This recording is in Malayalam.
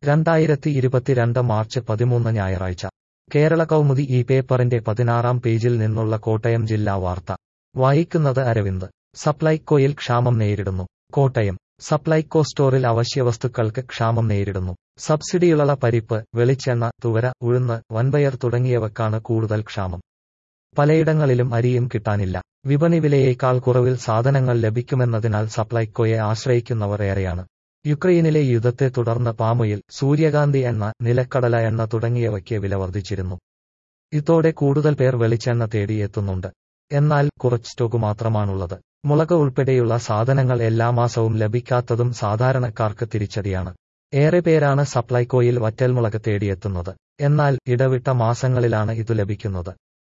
രണ്ടായിരത്തി ഇരുപത്തിരണ്ട് മാർച്ച് പതിമൂന്ന് ഞായറാഴ്ച കേരള കൗമുദി ഈ പേപ്പറിന്റെ പതിനാറാം പേജിൽ നിന്നുള്ള കോട്ടയം ജില്ലാ വാർത്ത വായിക്കുന്നത് അരവിന്ദ് സപ്ലൈകോയിൽ ക്ഷാമം നേരിടുന്നു കോട്ടയം സപ്ലൈകോ സ്റ്റോറിൽ അവശ്യവസ്തുക്കൾക്ക് ക്ഷാമം നേരിടുന്നു സബ്സിഡിയുള്ള പരിപ്പ് വെളിച്ചെണ്ണ തുവര ഉഴുന്ന് വൻപയർ തുടങ്ങിയവക്കാണ് കൂടുതൽ ക്ഷാമം പലയിടങ്ങളിലും അരിയും കിട്ടാനില്ല വിപണി വിലയേക്കാൾ കുറവിൽ സാധനങ്ങൾ ലഭിക്കുമെന്നതിനാൽ സപ്ലൈകോയെ ആശ്രയിക്കുന്നവർ ഏറെയാണ് യുക്രൈനിലെ യുദ്ധത്തെ തുടർന്ന് പാമോയിൽ സൂര്യകാന്തി എണ്ണ നിലക്കടല എണ്ണ തുടങ്ങിയവയ്ക്ക് വില വർദ്ധിച്ചിരുന്നു ഇതോടെ കൂടുതൽ പേർ വെളിച്ചെണ്ണ തേടി എത്തുന്നുണ്ട് എന്നാൽ കുറച്ച് സ്റ്റോക്ക് മാത്രമാണുള്ളത് മുളക് ഉൾപ്പെടെയുള്ള സാധനങ്ങൾ എല്ലാ മാസവും ലഭിക്കാത്തതും സാധാരണക്കാർക്ക് തിരിച്ചടിയാണ് ഏറെ പേരാണ് സപ്ലൈകോയിൽ വറ്റൽമുളക് തേടിയെത്തുന്നത് എന്നാൽ ഇടവിട്ട മാസങ്ങളിലാണ് ഇതു ലഭിക്കുന്നത്